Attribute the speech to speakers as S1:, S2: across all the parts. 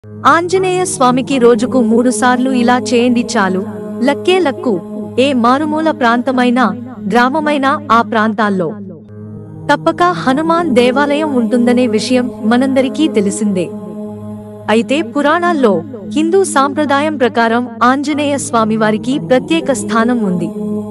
S1: ఆంజనేయ స్వామికి రోజుకు మూడు సార్లు ఇలా చేయండి చాలు లక్కే లక్కు ఏ మారుమూల ప్రాంతమైనా గ్రామమైనా ఆ ప్రాంతాల్లో తప్పక హనుమాన్ దేవాలయం ఉంటుందనే విషయం మనందరికీ తెలిసిందే అయితే పురాణాల్లో హిందూ సాంప్రదాయం ప్రకారం ఆంజనేయ స్వామివారికి ప్రత్యేక స్థానం ఉంది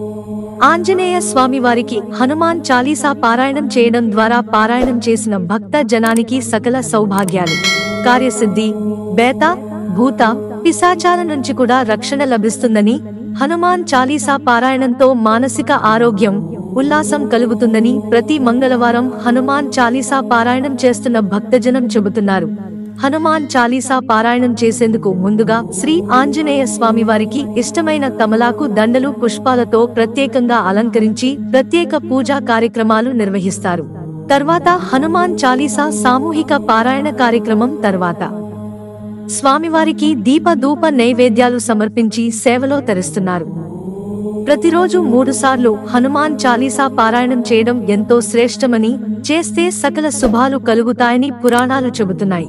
S1: ఆంజనేయ స్వామివారికి హనుమాన్ చాలీసా పారాయణం చేయడం ద్వారా పారాయణం చేసిన భక్త జనానికి సకల సౌభాగ్యాలు కార్యసిద్ధి బేత భూత పిశాచాల నుంచి కూడా రక్షణ లభిస్తుందని హనుమాన్ చాలీసా పారాయణంతో మానసిక ఆరోగ్యం ఉల్లాసం కలుగుతుందని ప్రతి మంగళవారం హనుమాన్ చాలీసా పారాయణం చేస్తున్న భక్తజనం చెబుతున్నారు హనుమాన్ చాలీసా పారాయణం చేసేందుకు ముందుగా శ్రీ ఆంజనేయ స్వామి వారికి ఇష్టమైన తమలాకు దండలు పుష్పాలతో ప్రత్యేకంగా అలంకరించి ప్రత్యేక పూజా కార్యక్రమాలు నిర్వహిస్తారు తర్వాత హనుమాన్ చాలీసా సామూహిక పారాయణ కార్యక్రమం తర్వాత స్వామివారికి దీపధూప నైవేద్యాలు సమర్పించి సేవలో తరిస్తున్నారు ప్రతిరోజు మూడుసార్లు హనుమాన్ చాలీసా పారాయణం చేయడం ఎంతో శ్రేష్టమని చేస్తే సకల శుభాలు కలుగుతాయని పురాణాలు చెబుతున్నాయి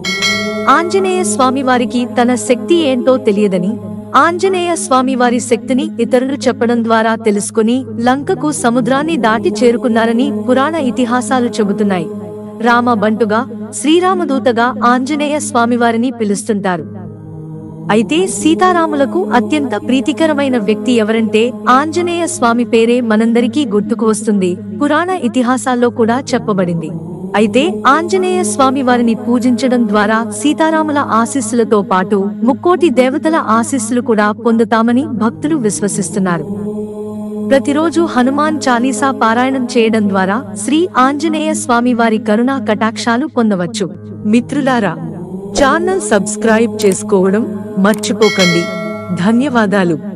S1: ఆంజనేయ స్వామివారికి తన శక్తి ఏంటో తెలియదని ఆంజనేయ స్వామివారి శక్తిని ఇతరులు చెప్పడం ద్వారా తెలుసుకుని లంకకు సముద్రాన్ని దాటి చేరుకున్నారని పురాణ ఇతిహాసాలు చెబుతున్నాయి రామ బంటుగా శ్రీరామదూతగా ఆంజనేయ స్వామివారిని పిలుస్తుంటారు అయితే సీతారాములకు అత్యంత ప్రీతికరమైన వ్యక్తి ఎవరంటే ఆంజనేయ స్వామి పేరే మనందరికీ గుర్తుకు వస్తుంది పురాణ ఇతిహాసాల్లో కూడా చెప్పబడింది అయితే ఆంజనేయ స్వామి వారిని పూజించడం ద్వారా సీతారాముల ఆశీస్సులతో పాటు ముక్కోటి దేవతల ఆశీస్సులు కూడా పొందుతామని భక్తులు విశ్వసిస్తున్నారు ప్రతిరోజు హనుమాన్ చాలీసా పారాయణం చేయడం ద్వారా శ్రీ ఆంజనేయ స్వామి వారి కరుణా కటాక్షాలు పొందవచ్చు మిత్రులారా ఛానల్ సబ్స్క్రైబ్ చేసుకోవడం మర్చిపోకండి ధన్యవాదాలు